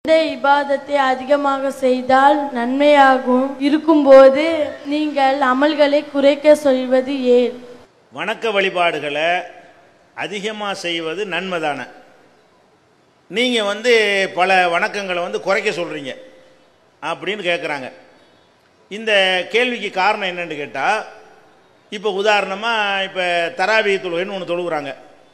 இந்த இபாதத்தை அதிகமாக செய்தால் நன்மையாகும் இருக்கும்போது நீங்கள் அமல்களை குறைக்க சொல்வது ஏன் வணக்க வழிபாடுகளை அதிகமாக செய்வது நன்மை தானே நீங்கள் வந்து பல வணக்கங்களை வந்து குறைக்க சொல்கிறீங்க அப்படின்னு கேட்குறாங்க இந்த கேள்விக்கு காரணம் என்னன்னு கேட்டால் இப்போ உதாரணமாக இப்போ தராவி தொழுகைன்னு ஒன்று தொழுகிறாங்க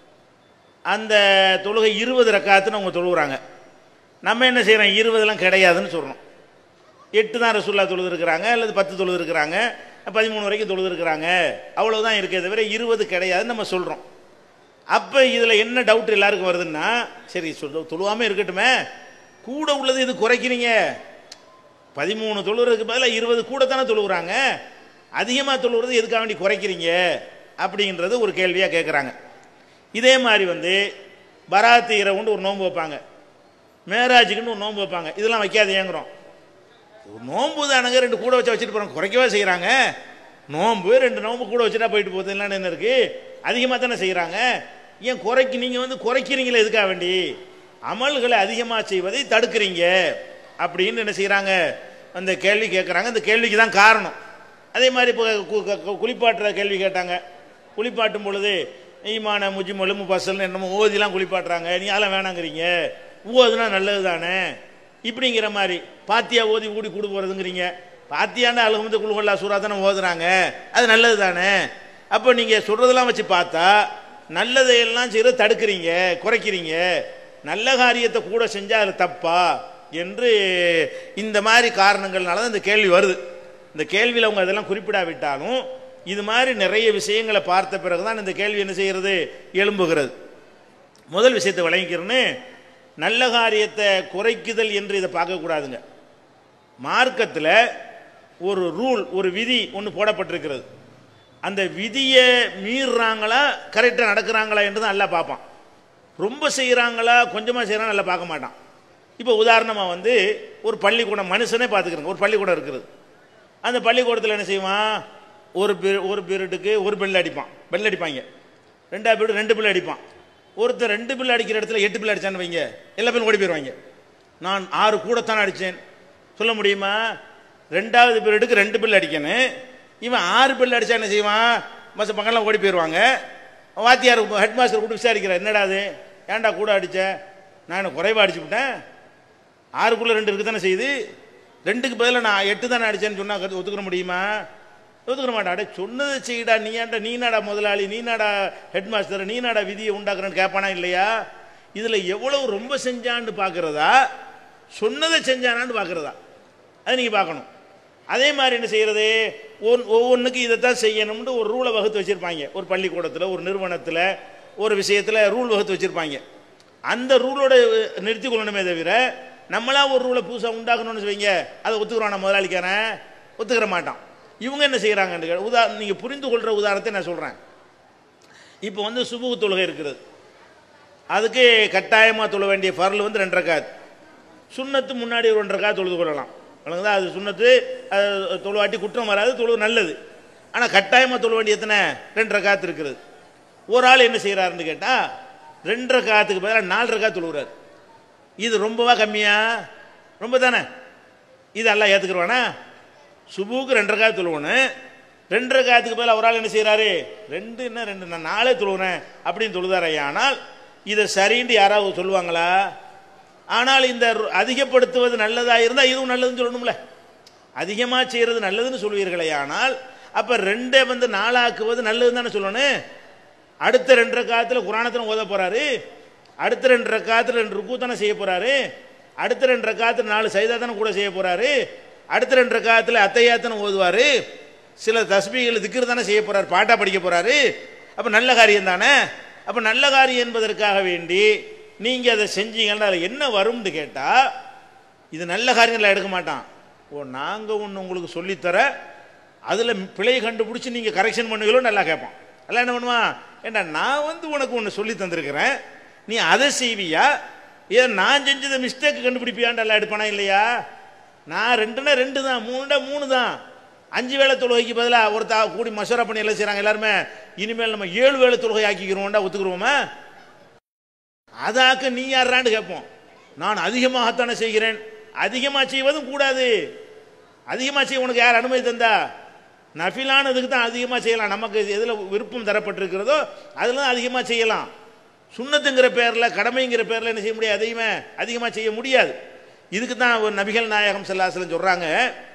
அந்த தொழுகை இருபது ரக்காத்துன்னு அவங்க தொழுகிறாங்க நம்ம என்ன செய்கிறோம் இருபதுலாம் கிடையாதுன்னு சொல்கிறோம் எட்டு தான் ரசுல்லா தொழுதுருக்குறாங்க அல்லது பத்து தொழுதுருக்குறாங்க பதிமூணு வரைக்கும் தொழுதுருக்குறாங்க அவ்வளவுதான் இருக்கே தவிர இருபது கிடையாதுன்னு நம்ம சொல்கிறோம் அப்போ இதில் என்ன டவுட் எல்லாருக்கும் வருதுன்னா சரி சொல் தொழுவாமல் இருக்கட்டுமே கூட உள்ளது இது குறைக்கிறீங்க பதிமூணு தொழுகிறதுக்கு பதிலாக இருபது கூட தானே தொழுகிறாங்க அதிகமாக தொழுகிறது எதுக்காக வேண்டி குறைக்கிறீங்க அப்படின்றது ஒரு கேள்வியாக கேட்குறாங்க இதே மாதிரி வந்து பராத்து இரவுண்டு ஒரு நோன்பு வைப்பாங்க மேராஜுக்குன்னு ஒரு நோன்பு வைப்பாங்க இதெல்லாம் வைக்காத ஏங்குறோம் ஒரு நோன்பு தானங்க ரெண்டு கூட வச்சா வச்சுட்டு போகிறாங்க குறைக்கவா செய்கிறாங்க நோன்பு ரெண்டு நோன்பு கூட வச்சுட்டா போயிட்டு போகுது இல்லைன்னு என்ன இருக்குது அதிகமாக தானே செய்கிறாங்க ஏன் குறைக்கு நீங்கள் வந்து குறைக்கிறீங்களே எதுக்காக வேண்டி அமல்களை அதிகமாக செய்வதை தடுக்கிறீங்க அப்படின்னு என்ன செய்கிறாங்க அந்த கேள்வி கேட்குறாங்க அந்த கேள்விக்கு தான் காரணம் அதே மாதிரி இப்போ கு- கு- குளிப்பாட்டுற கேள்வி கேட்டாங்க குளிப்பாட்டும் பொழுது ஈமான முஜிமொழு முபசல்னு என்னமோ ஓதிலாம் குளிப்பாட்டுறாங்க நீ அதெல்லாம் வேணாங்கிறீங்க ஓதுனா நல்லது தானே இப்படிங்கிற மாதிரி பாத்தியா ஓதி ஊடி கூடு போகிறதுங்கிறீங்க பாத்தியாண்ட அழுகுமத்து குழுகொல்லா சூறா தானே ஓதுறாங்க அது நல்லது தானே அப்போ நீங்கள் சொல்கிறதெல்லாம் வச்சு பார்த்தா நல்லதையெல்லாம் செய்கிறத தடுக்கிறீங்க குறைக்கிறீங்க நல்ல காரியத்தை கூட செஞ்சால் அது தப்பா என்று இந்த மாதிரி காரணங்கள்னால தான் இந்த கேள்வி வருது இந்த கேள்வியில் அவங்க அதெல்லாம் குறிப்பிடாவிட்டாலும் இது மாதிரி நிறைய விஷயங்களை பார்த்த பிறகு தான் இந்த கேள்வி என்ன செய்கிறது எழும்புகிறது முதல் விஷயத்தை விளங்கிக்கிறேன்னு நல்ல காரியத்தை குறைக்குதல் என்று இதை பார்க்கக்கூடாதுங்க மார்க்கத்தில் ஒரு ரூல் ஒரு விதி ஒன்று போடப்பட்டிருக்கிறது அந்த விதியை மீறுறாங்களா கரெக்டாக நடக்கிறாங்களா என்று தான் நல்லா பார்ப்பான் ரொம்ப செய்கிறாங்களா கொஞ்சமாக செய்கிறாங்க நல்லா பார்க்க மாட்டான் இப்போ உதாரணமாக வந்து ஒரு பள்ளிக்கூடம் மனுஷனே பார்த்துக்கிறங்க ஒரு பள்ளிக்கூடம் இருக்குது அந்த பள்ளிக்கூடத்தில் என்ன செய்வான் ஒரு பீ ஒரு பீரியடுக்கு ஒரு பெல் அடிப்பான் பெல் அடிப்பாங்க ரெண்டாவது பீரியட் ரெண்டு பில் அடிப்பான் ஒருத்தர் ரெண்டு பில் அடிக்கிற இடத்துல எட்டு பில் அடிச்சான்னு வைங்க எல்லா பேரும் ஓடி போயிடுவாங்க நான் ஆறு கூடத்தான் அடித்தேன் சொல்ல முடியுமா ரெண்டாவது பீரியடுக்கு ரெண்டு பில் அடிக்கணும் இவன் ஆறு பில் அடிச்சா என்ன செய்வான் மற்ற பக்கம்லாம் ஓடி போயிடுவாங்க வாத்தியார் ஹெட் மாஸ்டர் கூப்பிட்டு விசாரிக்கிறார் என்னடா அது ஏன்டா கூட அடிச்ச நான் என்ன குறைவா அடிச்சு விட்டேன் ஆறுக்குள்ள ரெண்டு இருக்கு தானே செய்யுது ரெண்டுக்கு பதிலாக நான் எட்டு தானே அடிச்சேன்னு சொன்னா கருத்து ஒத்துக்கிற முடியுமா ஒத்துக்கிற மாட்டா அடே சொன்னதை செய்யடா நீ ஏன்டா நீ நாடா முதலாளி நீ நாடா ஹெட் மாஸ்டர் நீ நாடா விதியை உண்டாக்குறேன்னு கேட்பானா இல்லையா இதில் எவ்வளவு ரொம்ப செஞ்சான்னு பார்க்கறதா சொன்னதை செஞ்சானான்னு பார்க்கறதா அது நீங்கள் பார்க்கணும் அதே மாதிரி என்ன செய்யறது ஒன் ஒவ்வொன்றுக்கு இதைத்தான் செய்யணும்னு ஒரு ரூலை வகுத்து வச்சிருப்பாங்க ஒரு பள்ளிக்கூடத்தில் ஒரு நிறுவனத்தில் ஒரு விஷயத்தில் ரூல் வகுத்து வச்சிருப்பாங்க அந்த ரூலோட நிறுத்தி கொள்ளணுமே தவிர நம்மளா ஒரு ரூலை புதுசாக உண்டாக்கணும்னு வைங்க அதை ஒத்துக்கிறோம் நான் முதலாளிக்காரன் ஒத்துக்கிற மாட்டான் இவங்க என்ன செய்கிறாங்க உதா நீங்கள் புரிந்து கொள்கிற உதாரணத்தை நான் சொல்கிறேன் இப்போ வந்து சுபுகு தொழுகை இருக்குது அதுக்கு கட்டாயமாக தொழ வேண்டிய ஃபர்ல் வந்து ரெண்டு ரக்காத் சுண்ணத்து முன்னாடி ஒரு ரெண்டு ரக்காத் தொழுது கொள்ளலாம் வழங்குதா அது சுண்ணத்து அது தொழுவாட்டி குற்றம் வராது தொழு நல்லது ஆனால் கட்டாயமாக தொழ வேண்டிய எத்தனை ரெண்டு ரக்காத் இருக்குது ஒரு ஆள் என்ன செய்கிறாருன்னு கேட்டால் ரெண்டு ரக்காத்துக்கு பதிலாக நாலு ரக்காத் தொழுகிறார் இது ரொம்பவா கம்மியா ரொம்ப தானே இது எல்லாம் ஏற்றுக்குருவானா சுபுக்கு ரெண்டு ரக்காத் தொழுவணும் ரெண்டு ரக்காத்துக்கு பதிலாக ஒரு ஆள் என்ன செய்கிறாரு ரெண்டு என்ன ரெண்டு நான் நாளே தொழுவுறேன் அப்படின்னு தொழுதாரையா ஆனால் இதை சரின்னு யாராவது சொல்லுவாங்களா ஆனால் இந்த ரு- அதிகப்படுத்துவது நல்லதா இருந்தால் இதுவும் நல்லதுன்னு சொல்லணும்ல அதிகமாக செய்கிறது நல்லதுன்னு சொல்வீர்களே ஆனால் அப்போ ரெண்டை வந்து நாளாக்குவது நல்லதுன்னு தானே சொல்லணும் அடுத்த ரெண்டு ரக்காத்தில் குரானத்தில் ஓத போறாரு அடுத்த ரெண்டு ரக்காத்தில் ரெண்டு ருக்கு தானே செய்ய போறாரு அடுத்த ரெண்டு ரக்காத்தில் நாலு சைதா தானே கூட செய்ய போறாரு அடுத்த ரெண்டு ரக்காத்தில் அத்தையாத்தனை ஓதுவார் சில தஸ்பீகள் திக்ரு தானே செய்ய போறாரு பாட்டா படிக்க போறாரு அப்போ நல்ல காரியம் தானே அப்போ நல்ல காரியம் என்பதற்காக வேண்டி நீங்கள் அதை செஞ்சீங்கன்னா அதில் என்ன வரும்னு கேட்டால் இது நல்ல காரியங்களை எடுக்க மாட்டான் ஓ நாங்கள் ஒன்று உங்களுக்கு சொல்லித்தர அதில் பிழை கண்டுபிடிச்சி நீங்கள் கரெக்ஷன் பண்ணுவீங்களோ நல்லா கேட்பான் எல்லாம் என்ன பண்ணுவான் ஏண்டா நான் வந்து உனக்கு ஒன்று சொல்லி தந்திருக்கிறேன் நீ அதை செய்வியா ஏன் நான் செஞ்சதை மிஸ்டேக் கண்டுபிடிப்பியான்னு எல்லாம் எடுப்பானா இல்லையா நான் ரெண்டுனா ரெண்டு தான் மூணுனா மூணு தான் அஞ்சு வேளை தொழுகைக்கு பதிலாக ஒரு தா கூடி மசோரா பண்ணி எல்லாம் செய்கிறாங்க எல்லாருமே இனிமேல் நம்ம ஏழு வேளை தொழுகை ஆக்கிக்கிறோம்டா ஒத்துக்குருவோமா அதாக்க நீ யாரான்னு கேட்போம் நான் அதிகமாகத்தானே செய்கிறேன் அதிகமாக செய்வதும் கூடாது அதிகமாக செய்ய உனக்கு யார் அனுமதி தந்தா நஃபிலானதுக்கு தான் அதிகமாக செய்யலாம் நமக்கு எதில் விருப்பம் தரப்பட்டிருக்கிறதோ அதில் தான் அதிகமாக செய்யலாம் சுண்ணத்துங்கிற பேரில் கடமைங்கிற பேரில் என்ன செய்ய முடியாது அதிகமாக அதிகமாக செய்ய முடியாது இதுக்கு தான் ஒரு நபிகள் நாயகம் செல்லாசலம் சொல்கிறாங்க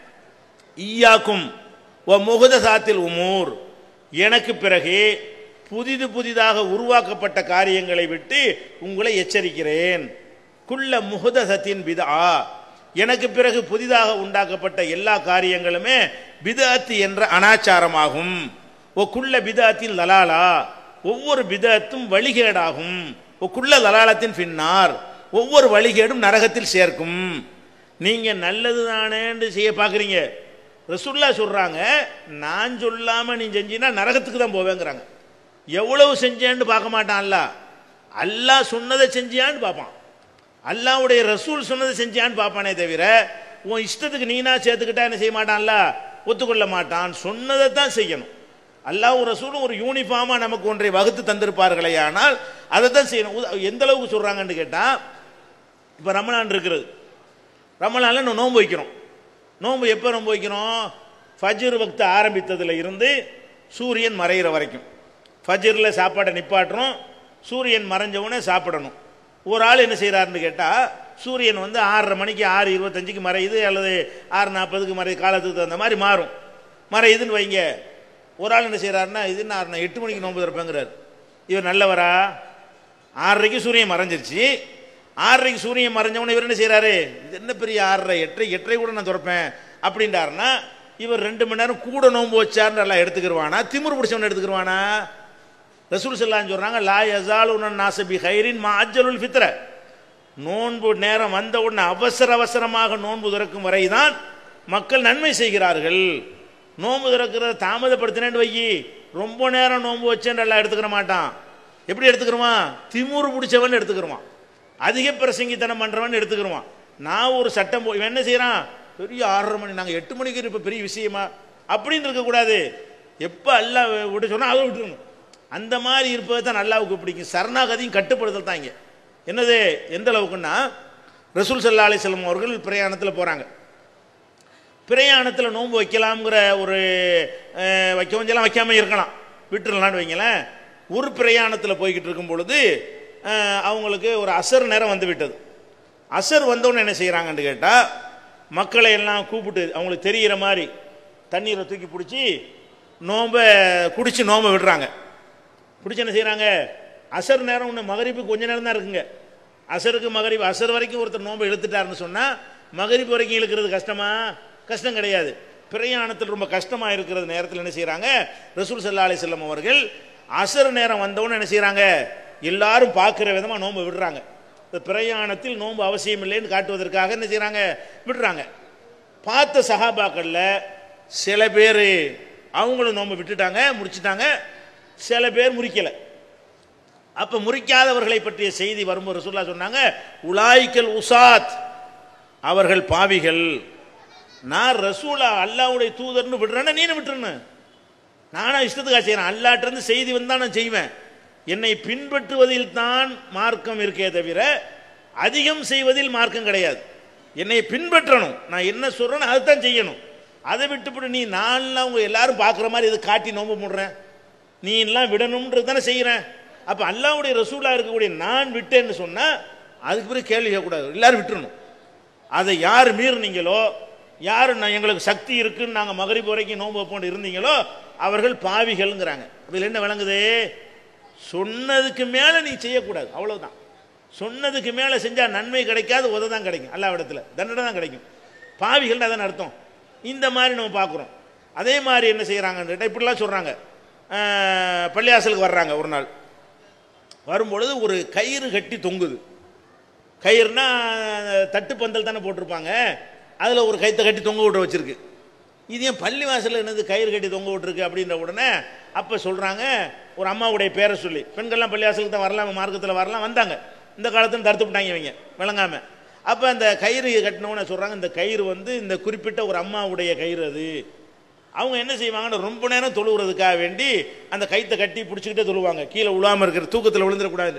ஈயாக்கும் ஓ முகுத சாத்தில் உமூர் எனக்கு பிறகு புதிது புதிதாக உருவாக்கப்பட்ட காரியங்களை விட்டு உங்களை எச்சரிக்கிறேன் குள்ள முகுதசத்தின் பிதா எனக்கு பிறகு புதிதாக உண்டாக்கப்பட்ட எல்லா காரியங்களுமே பிதஅத்து என்ற அனாச்சாரமாகும் ஓ குள்ள பிதஅத்தின் லலாலா ஒவ்வொரு பிதஅத்தும் வழிகேடாகும் ஓ குள்ள லலாலத்தின் பின்னார் ஒவ்வொரு வழிகேடும் நரகத்தில் சேர்க்கும் நீங்க நல்லது தானேன்னு செய்ய பார்க்குறீங்க ரசுல்லா சொல்றாங்க நான் சொல்லாம நீ செஞ்சீன்னா நரகத்துக்கு தான் போவேங்கிறாங்க எவ்வளவு செஞ்சேன்னு பார்க்க மாட்டான் அல்ல அல்லாஹ் சொன்னதை செஞ்சியான்னு பார்ப்பான் அல்லாவுடைய ரசூல் சொன்னதை செஞ்சியான்னு பார்ப்பானே தவிர உன் இஷ்டத்துக்கு நீனா சேர்த்துக்கிட்டா என்ன செய்ய மாட்டான்ல ஒத்துக்கொள்ள மாட்டான் சொன்னதை தான் செய்யணும் அல்லாஹ் ரசூலும் ஒரு யூனிஃபார்மா நமக்கு ஒன்றை வகுத்து தந்திருப்பார்களே ஆனால் அதை தான் செய்யணும் உதா- எந்த அளவுக்கு சொல்றாங்கன்னு கேட்டா இப்போ ரமலான் இருக்கிறது ரமலானில் நம்ம நோன்பு வைக்கிறோம் நோன்பு எப்போ நோன்பு வைக்கிறோம் ஃபஜ்ர் வக்து ஆரம்பித்ததுல இருந்து சூரியன் மறையிற வரைக்கும் ஃபஜ்ரில் சாப்பாடை நிப்பாட்டுறோம் சூரியன் மறைஞ்ச உடனே சாப்பிடணும் ஒரு ஆள் என்ன செய்கிறாருன்னு கேட்டால் சூரியன் வந்து ஆறரை மணிக்கு ஆறு இருபத்தஞ்சுக்கு மறையுது அல்லது ஆறு நாற்பதுக்கு மறையுது காலத்துக்கு தகுந்த மாதிரி மாறும் மறையுதுன்னு வைங்க ஒரு ஆள் என்ன செய்கிறாருன்னா இது நான் நான் எட்டு மணிக்கு நோன்பு திறப்பேங்கிறார் இவர் நல்லவரா ஆறரைக்கு சூரியன் மறைஞ்சிருச்சு ஆறரைக்கு சூரியன் மறைஞ்சவன இவர் என்ன செய்றாரு இது என்ன பெரிய ஆறரை எட்டரை எட்டரை கூட நான் திறப்பேன் அப்படின்றாருன்னா இவர் ரெண்டு மணி நேரம் கூட நோன்பு வச்சார்னு எல்லாம் எடுத்துக்கிருவானா திமிரு பிடிச்சவன் எடுத்துக்கிருவானா ரசூல் சொல்லான்னு சொல்றாங்க லா யசால் உனன் நாசபி ஹைரின் மா அஜலுல் ஃபித்ர நோன்பு நேரம் வந்த உடனே அவசர அவசரமாக நோன்பு திறக்கும் வரைதான் மக்கள் நன்மை செய்கிறார்கள் நோன்பு திறக்கிறத தாமதப்படுத்தினேன்னு வையி ரொம்ப நேரம் நோன்பு வச்சேன்னு எல்லாம் எடுத்துக்கிற மாட்டான் எப்படி எடுத்துக்கிறவான் திமிரு பிடிச்சவன் எடுத்துக்கிறவான் அதிக பிரசங்கித்தனம் பண்றவன் எடுத்துக்கிறவான் நான் ஒரு சட்டம் போ இவன் என்ன செய்யறான் பெரிய ஆறரை மணி நாங்கள் எட்டு மணிக்கு இருப்ப பெரிய விஷயமா அப்படின்னு இருக்கக்கூடாது எப்போ அல்லாஹ் விட்டு சொன்னா அதை விட்டுருணும் அந்த மாதிரி இருப்பது தான் அல்லாவுக்கு பிடிக்கும் சரணாகதியும் கட்டுப்படுதல் தான் இங்கே என்னது எந்த அளவுக்குன்னா ரசூல் சல்லா அலிஸ்லம் அவர்கள் பிரயாணத்தில் போகிறாங்க பிரயாணத்தில் நோன்பு வைக்கலாம்ங்கிற ஒரு அஹ், வைக்க கொஞ்சம் வைக்காம இருக்கலாம் விட்டுறலான்னு வைங்களேன் ஒரு பிரயாணத்தில் போய்கிட்டு இருக்கும் பொழுது அஹ், அவங்களுக்கு ஒரு அசர் நேரம் வந்து விட்டது அசர் வந்தவுடனே என்ன செய்கிறாங்கன்னு கேட்டால் மக்களை எல்லாம் கூப்பிட்டு அவங்களுக்கு தெரிகிற மாதிரி தண்ணீரை தூக்கி பிடிச்சி நோம்பை குடிச்சு நோம்பை விடுறாங்க பிடிச்சி என்ன செய்கிறாங்க அசர் நேரம் ஒன்று மகரிப்புக்கு கொஞ்ச நேரம் தான் இருக்குங்க அசருக்கு மகரிப் அசர் வரைக்கும் ஒருத்தர் நோன்பை இழுத்துட்டாருன்னு சொன்னால் மகரிப்பு வரைக்கும் இழுக்கிறது கஷ்டமா கஷ்டம் கிடையாது பிரயாணத்தில் ரொம்ப கஷ்டமாக இருக்கிறது நேரத்தில் என்ன செய்கிறாங்க ரசூல் சல்லா அலி செல்லம் அவர்கள் அசர் நேரம் வந்தவுடனே என்ன செய்கிறாங்க எல்லாரும் பார்க்குற விதமாக நோன்பை விடுறாங்க இந்த பிரயாணத்தில் நோன்பு அவசியம் இல்லைன்னு காட்டுவதற்காக என்ன செய்கிறாங்க விடுறாங்க பார்த்த சகாபாக்களில் சில பேர் அவங்களும் நோன்பு விட்டுட்டாங்க முடிச்சிட்டாங்க சில பேர் முறிக்கலை அப்ப முறிக்காதவர்களை பற்றிய செய்தி வரும்போது ரசூல்லா சொன்னாங்க உலாய்க்கல் உசாத் அவர்கள் பாவிகள் நான் ரசூலா அல்லாவுடைய தூதர்னு விடுறேன்னா நீனு விட்டுருன்னு நானா இஷ்டத்துக்காக செய்கிறேன் அல்லாட்டிருந்து செய்தி வந்தால் நான் செய்வேன் என்னை பின்பற்றுவதில் தான் மார்க்கம் இருக்கே தவிர அதிகம் செய்வதில் மார்க்கம் கிடையாது என்னை பின்பற்றணும் நான் என்ன சொல்றேனோ அதுதான் செய்யணும் அதை விட்டுவிட்டு நீ நான்லாம் அவங்க எல்லாரும் பார்க்குற மாதிரி இதை காட்டி நோம்பு முடுறேன் நீ எல்லாம் விடணுன்றது தானே செய்கிறேன் அப்போ அல்லாவுடைய ரசூலா இருக்கக்கூடிய நான் விட்டேன்னு சொன்னால் அதுக்கு பிறகு கேள்வி கேட்கக்கூடாது எல்லாரும் விட்டுறணும் அதை யார் மீறினீங்களோ யார் நான் எங்களுக்கு சக்தி இருக்குன்னு நாங்கள் மகரிப் வரைக்கும் நோன்பு வைப்போம்னு இருந்தீங்களோ அவர்கள் பாவிகள்ங்கிறாங்க இதில் என்ன விளங்குது சொன்னதுக்கு மேலே நீ செய்யக்கூடாது அவ்வளவுதான் சொன்னதுக்கு மேலே செஞ்சால் நன்மை கிடைக்காது உத தான் கிடைக்கும் அல்லாவிடத்தில் தண்டனை தான் கிடைக்கும் பாவிகள் அதான் அர்த்தம் இந்த மாதிரி நம்ம பார்க்குறோம் அதே மாதிரி என்ன செய்கிறாங்கன்னு கேட்டால் இப்படிலாம் சொல்கிறாங்க பள்ளியாசலுக்கு வர்றாங்க ஒரு நாள் வரும்பொழுது ஒரு கயிறு கட்டி தொங்குது கயிறுனா தட்டு பந்தல் தானே போட்டிருப்பாங்க அதில் ஒரு கயித்தை கட்டி தொங்க விட்டு வச்சிருக்கு இது ஏன் பள்ளி வாசலில் என்னது கயிறு கட்டி தொங்க விட்டுருக்கு அப்படின்ற உடனே அப்போ சொல்கிறாங்க ஒரு அம்மாவுடைய பேரை சொல்லி பெண்கள்லாம் பள்ளி வாசலுக்கு தான் வரலாம் மார்க்கத்தில் வரலாம் வந்தாங்க இந்த காலத்தில் தடுத்து விட்டாங்க இவங்க விளங்காம அப்போ அந்த கயிறு கட்டினவன சொல்கிறாங்க இந்த கயிறு வந்து இந்த குறிப்பிட்ட ஒரு அம்மாவுடைய கயிறு அது அவங்க என்ன செய்வாங்கன்னு ரொம்ப நேரம் தொழுகிறதுக்காக வேண்டி அந்த கைத்தை கட்டி பிடிச்சிக்கிட்டே தொழுவாங்க கீழே விழாமல் இருக்கிற தூக்கத்தில் விழுந்துடக்கூடாது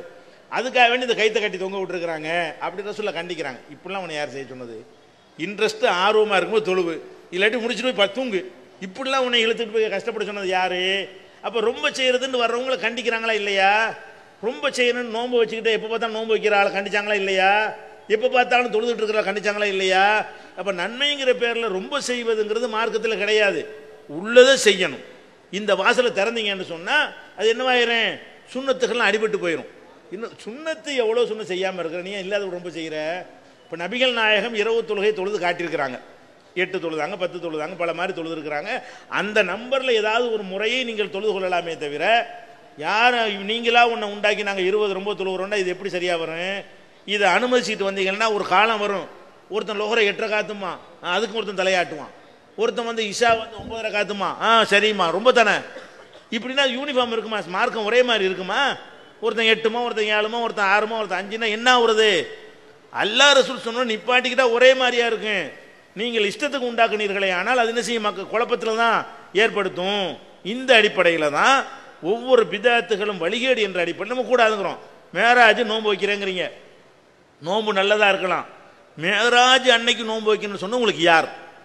அதுக்காக வேண்டி இந்த கைத்தை கட்டி தொங்க விட்டுருக்குறாங்க அப்படி ரசூலில் கண்டிக்கிறாங்க இப்படிலாம் அவனை யார் செய்ய சொன்னது இன்ட்ரெஸ்ட் ஆர்வமாக இருக்கும்போது தொழுவு இல்லாட்டி முடிச்சுட்டு போய் பத்து தூங்கு இப்படிலாம் உன்னை இழுத்துட்டு போய் கஷ்டப்பட சொன்னது யாரு அப்போ ரொம்ப செய்யறதுன்னு வர்றவங்கள கண்டிக்கிறாங்களா இல்லையா ரொம்ப செய்யணும்னு நோன்பு வச்சுக்கிட்டு எப்போ பார்த்தாலும் நோன்பு வைக்கிற ஆளை கண்டிச்சாங்களா இல்லையா எப்போ பார்த்தாலும் தொழுதுட்டு இருக்கிற கண்டிச்சாங்களா இல்லையா அப்போ நன்மைங்கிற பேரில் ரொம்ப செய்வதுங்கிறது மார்க்கத்தில் கிடையாது உள்ளதை செய்யணும் இந்த வாசலை திறந்தீங்கன்னு சொன்னால் அது என்னவாயிரும் சுண்ணத்துக்கெல்லாம் அடிபட்டு போயிடும் இன்னும் சுண்ணத்து எவ்வளோ சுண்ணம் செய்யாமல் இருக்கிற நீ இல்லாத ரொம்ப செய்கிற இப்போ நபிகள் நாயகம் இரவு தொழுகை தொழுது காட்டியிருக்கிறாங்க எட்டு தொழுதாங்க பத்து தொழுதாங்க பல மாதிரி தொழுதுருக்கிறாங்க அந்த நம்பரில் ஏதாவது ஒரு முறையை நீங்கள் தொழுது கொள்ளலாமே தவிர யார் நீங்களா உன்னை உண்டாக்கி நாங்கள் இருபது ரொம்ப தொழுகிறோம்னா இது எப்படி சரியாக வரும் இதை அனுமதிச்சுட்டு வந்தீங்கன்னா ஒரு காலம் வரும் ஒருத்தன் லோகரை எட்டரை காத்துமா ஆ, அதுக்கு ஒருத்தன் தலையாட்டுவான் ஒருத்தன் வந்து இஷா வந்து ஒன்பதரை காத்துமா ஆ சரிம்மா ரொம்ப தானே இப்படின்னா யூனிஃபார்ம் இருக்குமா மார்க்கம் ஒரே மாதிரி இருக்குமா ஒருத்தன் எட்டுமா ஒருத்தன் ஏழுமா ஒருத்தன் ஆறுமா ஒருத்தன் அஞ்சுனா என்ன ஆகுறது அல்லாஹ் ரசூல் சொன்னோம் நிப்பாட்டிக்கிட்டா ஒரே மாதிரியா இருக்கும் நீங்கள் இஷ்டத்துக்கு உண்டாக்குனீர்களே ஆனால் அது என்ன செய்யும் மக்கள் குழப்பத்தில் தான் ஏற்படுத்தும் இந்த அடிப்படையில் தான் ஒவ்வொரு பிதாத்துகளும் வழிகேடு என்ற அடிப்படையில் நம்ம கூடாதுங்கிறோம் மேராஜ் நோன்பு வைக்கிறேங்கிறீங்க நோன்பு நல்லதா இருக்கலாம் மேராஜ் அன்னைக்கு நோன்பு வைக்கணும்னு சொன்ன உங்களுக்கு யார்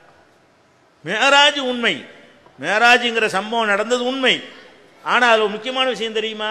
மேராஜ் உண்மை மேராஜுங்கிற சம்பவம் நடந்தது உண்மை ஆனால் அது ஒரு முக்கியமான விஷயம் தெரியுமா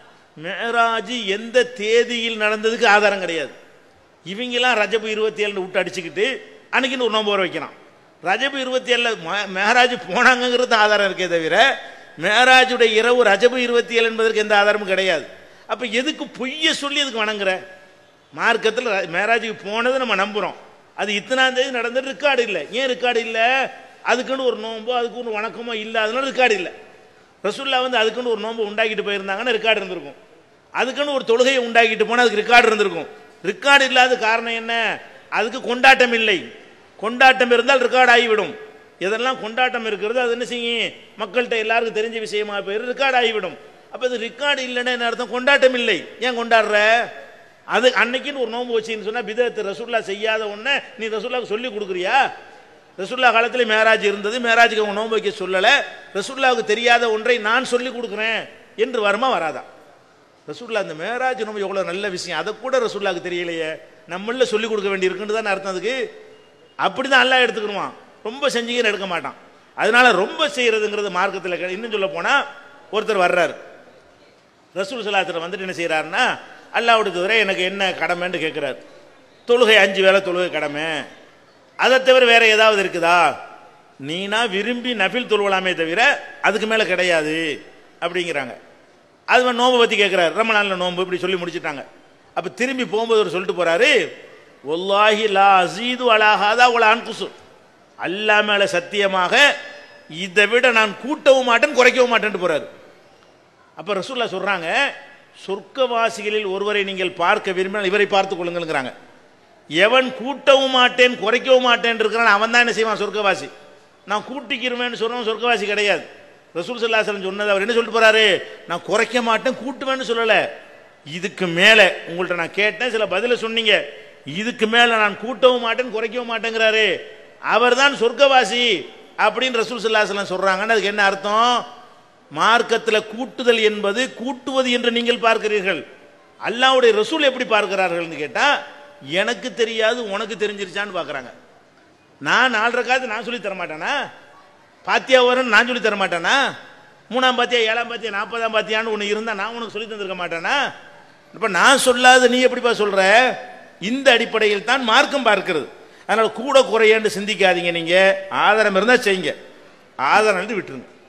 மேராஜ் எந்த தேதியில் நடந்ததுக்கு ஆதாரம் கிடையாது இவங்கெல்லாம் ரஜபு இருபத்தி ஏழு விட்டு அடிச்சுக்கிட்டு அன்னைக்குன்னு ஒரு நோன்பு வர வைக்கிறான் ரஜபு இருபத்தி ஏழில் மேராஜ் போனாங்கங்கிறது ஆதாரம் இருக்கே தவிர மேராஜுடைய இரவு ரஜபு இருபத்தி ஏழு என்பதற்கு எந்த ஆதாரமும் கிடையாது அப்போ எதுக்கு பொய்யை சொல்லி எதுக்கு வணங்குற மார்க்கத்தில் மேராஜுக்கு போனதை நம்ம நம்புகிறோம் அது இத்தனாம் தேதி நடந்தது ரெக்கார்டு இல்லை ஏன் ரெக்கார்டு இல்லை அதுக்குன்னு ஒரு நோம்போ அதுக்கு ஒரு வணக்கமோ இல்லை அதனால ரெக்கார்டு இல்லை ரசூல்லா வந்து அதுக்குன்னு ஒரு நோன்பு உண்டாக்கிட்டு போயிருந்தாங்கன்னா ரெக்கார்டு இருந்திருக்கும் அதுக்குன்னு ஒரு தொழுகையை உண்டாக்கிட்டு போனால் அதுக்கு ரெக்கார்டு இருந்திருக்கும் ரெக்கார்டு இல்லாத காரணம் என்ன அதுக்கு கொண்டாட்டம் இல்லை கொண்டாட்டம் இருந்தால் ரெக்கார்டு ஆகிவிடும் எதெல்லாம் கொண்டாட்டம் இருக்கிறது அது என்ன செய்யும் மக்கள்கிட்ட எல்லாருக்கும் தெரிஞ்ச விஷயமா போயிரு ரெக்கார்டு ஆகிவிடும் அப்போ இது ரெக்கார்டு இல்லைன்னா என்ன அர்த்தம் கொண்டாட்டம் இல்லை ஏன் கொண்டாடுற அது அன்னைக்குன்னு ஒரு நோன்பு வச்சுன்னு சொன்னால் பிதத்து ரசூல்லா செய்யாத ஒன்றை நீ ரசூல்லாவுக்கு சொல்லி கொடுக்குறியா ரசூல்லா காலத்தில் மேராஜ் இருந்தது மேராஜுக்கு அவங்க நோன்பு வைக்க சொல்லலை ரசூல்லாவுக்கு தெரியாத ஒன்றை நான் சொல்லி கொடுக்குறேன் என்று வருமா வராதா ரசூல்லா அந்த மேராஜ் நோம்பு எவ்வளோ நல்ல விஷயம் அதை கூட ரசூல்லாவுக்கு தெரியலையே நம்மள சொல்லி கொடுக்க வேண்டி இருக்குன்னு தானே அர்த்தம் அதுக்கு அப்படி தான் எல்லாம் எடுத்துக்கிடுவான் ரொம்ப செஞ்சுக்கின்னு எடுக்க மாட்டான் அதனால ரொம்ப செய்யறதுங்கிறது மார்க்கத்தில் கிடை- இன்னும் சொல்ல போனால் ஒருத்தர் வர்றாரு ரசூல் சலாத்தில் வந்துட்டு என்ன செய்கிறாருன்னா அல்லாவுடைய தவிர எனக்கு என்ன கடமைன்னு கேட்குறாரு தொழுகை அஞ்சு வேளை தொழுகை கடமை அதை தவிர வேற ஏதாவது இருக்குதா நீனா விரும்பி நஃபில் தொழுவலாமே தவிர அதுக்கு மேலே கிடையாது அப்படிங்கிறாங்க அது மாதிரி நோம்பு பற்றி கேட்குறாரு ரொம்ப நாளில் நோம்பு இப்படி சொல்லி முடிச்சிட்டாங்க அப்போ திரும்பி போகும்போது ஒரு சொல்லிட்டு போறாரு ஒல்லாஹி லா அசீது அலாஹாதா உல அன்குசு அல்லா மேலே சத்தியமாக இதை விட நான் கூட்டவும் மாட்டேன் குறைக்கவும் மாட்டேன்ட்டு போறாரு அப்போ ரசூல்லா சொல்றாங்க சொர்க்கவாசிகளில் ஒருவரை நீங்கள் பார்க்க விரும்பினால் இவரை பார்த்துக் கொள்ளுங்கள்ங்கிறாங்க எவன் கூட்டவும் மாட்டேன் குறைக்கவும் மாட்டேன் இருக்கிறான் அவன் தான் என்ன செய்வான் சொர்க்கவாசி நான் கூட்டிக்கிறவேன்னு சொல்றவன் சொர்க்கவாசி கிடையாது ரசூல் சல்லாசலம் சொன்னது அவர் என்ன சொல்லிட்டு போறாரு நான் குறைக்க மாட்டேன் கூட்டுவேன்னு சொல்லலை இதுக்கு மேலே உங்கள்ட்ட நான் கேட்டேன் சில பதில சொன்னீங்க இதுக்கு மேலே நான் கூட்டவும் மாட்டேன் குறைக்கவும் மாட்டேங்கிறாரு அவர் தான் சொர்க்கவாசி அப்படின்னு ரசூல் சல்லாசலம் சொல்றாங்கன்னு அதுக்கு என்ன அர்த்தம் மார்க்கத்தில் கூட்டுதல் என்பது கூட்டுவது என்று நீங்கள் பார்க்கிறீர்கள் அல்லாவுடைய ரசூல் எப்படி பார்க்கிறார்கள்னு கேட்டா எனக்கு தெரியாது உனக்கு தெரிஞ்சிருச்சான்னு பார்க்கறாங்க நான் நாலு ரக்காத்து நான் சொல்லி தர மாட்டேனா பாத்தியா வரும் நான் சொல்லி தர மாட்டேனா மூணாம் பாத்தியா ஏழாம் பாத்தியா நாற்பதாம் பாத்தியான்னு ஒன்று இருந்தால் நான் உனக்கு சொல்லி தந்திருக்க மாட்டேனா இப்போ நான் சொல்லாத நீ எப்படிப்பா சொல்ற இந்த அடிப்படையில் தான் மார்க்கம் பார்க்கிறது அதனால கூட குறையன்னு சிந்திக்காதீங்க நீங்க ஆதாரம் இருந்தால் செய்யுங்க ஆதாரம் இருந்து விட்டுருங்க